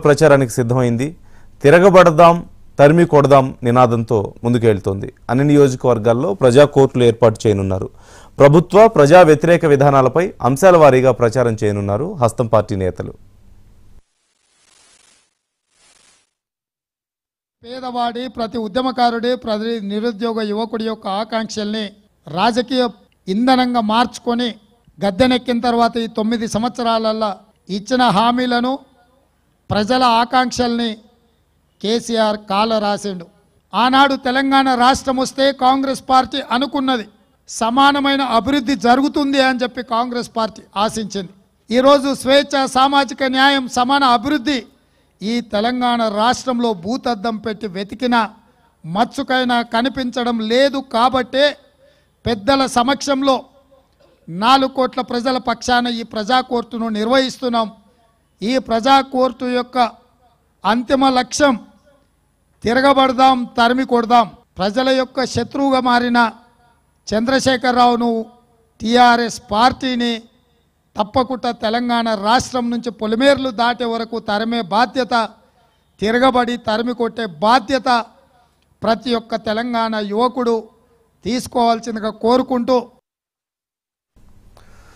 ప్రచారానికి సిద్ధమైంది తిరగబడదాం తరిమి కొడదాం నినాదంతో ముందుకెళ్తోంది అన్ని నియోజకవర్గాల్లో ప్రజా కోర్టులు ఏర్పాటు చేయనున్నారు ప్రభుత్వ ప్రజా వ్యతిరేక విధానాలపై అంశాల వారీగా ప్రచారం చేయనున్నారు హస్తం పార్టీ నేతలు పేదవాడి ప్రతి ఉద్యమకారుడి ప్రతి నిరుద్యోగ యువకుడి యొక్క ఆకాంక్షల్ని రాజకీయ ఇంధనంగా మార్చుకొని గద్దెనెక్కిన తర్వాత ఈ తొమ్మిది సంవత్సరాలల్లో ఇచ్చిన హామీలను ప్రజల ఆకాంక్షల్ని కేసీఆర్ కాల రాసిండు ఆనాడు తెలంగాణ రాష్ట్రం వస్తే కాంగ్రెస్ పార్టీ అనుకున్నది సమానమైన అభివృద్ధి జరుగుతుంది అని చెప్పి కాంగ్రెస్ పార్టీ ఆశించింది ఈరోజు స్వేచ్ఛ సామాజిక న్యాయం సమాన అభివృద్ధి ఈ తెలంగాణ రాష్ట్రంలో భూతద్దం పెట్టి వెతికిన మచ్చుకైనా కనిపించడం లేదు కాబట్టే పెద్దల సమక్షంలో నాలుగు కోట్ల ప్రజల పక్షాన ఈ ప్రజా కోర్టును నిర్వహిస్తున్నాం ఈ ప్రజా కోర్టు యొక్క అంతిమ లక్ష్యం తిరగబడదాం తరిమి కొడదాం ప్రజల యొక్క శత్రువుగా మారిన చంద్రశేఖరరావును టీఆర్ఎస్ పార్టీని తప్పకుండా తెలంగాణ రాష్ట్రం నుంచి పొలిమేర్లు దాటే వరకు తరిమే బాధ్యత తిరగబడి తరిమి కొట్టే బాధ్యత ప్రతి ఒక్క తెలంగాణ యువకుడు తీసుకోవాల్సిందిగా కోరుకుంటూ